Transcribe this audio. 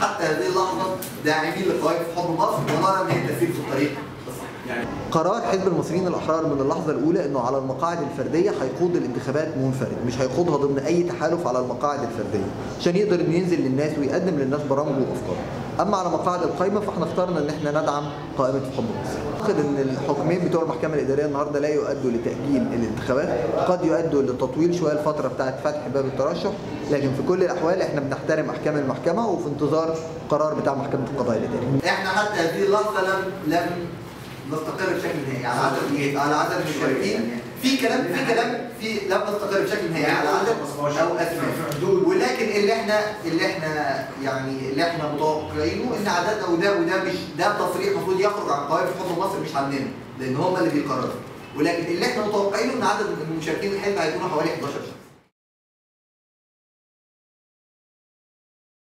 حتى هذه اللحظه داعمين لقوائم في حب مصر ونرى ان هي تسير في الطريق الصحيح. يعني قرار حزب المصريين الاحرار من اللحظه الاولى انه على المقاعد الفرديه هيخوض الانتخابات منفرد مش هيخوضها ضمن اي تحالف على المقاعد الفرديه عشان يقدر انه ينزل للناس ويقدم للناس برامجه وافكاره اما على مقاعد القائمه فاحنا اخترنا ان احنا ندعم قائمه حب مصر اعتقد ان الحكمين بتوع المحكمه الاداريه النهارده لا يؤدوا لتاجيل الانتخابات قد يؤدوا لتطويل شويه الفتره بتاعه فتح باب الترشح لكن في كل الاحوال احنا بنحترم احكام المحكمه وفي انتظار قرار بتاع محكمه القضاء الاداري احنا حتى هذه اللحظه لم لم نستقر بشكل نهائي على عدد على عدد المشاركين في كلام في كلام في لم نستقر بشكل نهائي على عدد او اسماء ولكن اللي احنا اللي احنا يعني اللي احنا متوقعينه ان عددنا وده وده مش ده تصريح المفروض يخرج عن قوائم حكم مصر مش عننا لان هم اللي بيقرروا ولكن اللي احنا متوقعينه ان عدد المشاركين الحزب هيكونوا حوالي 11 شخص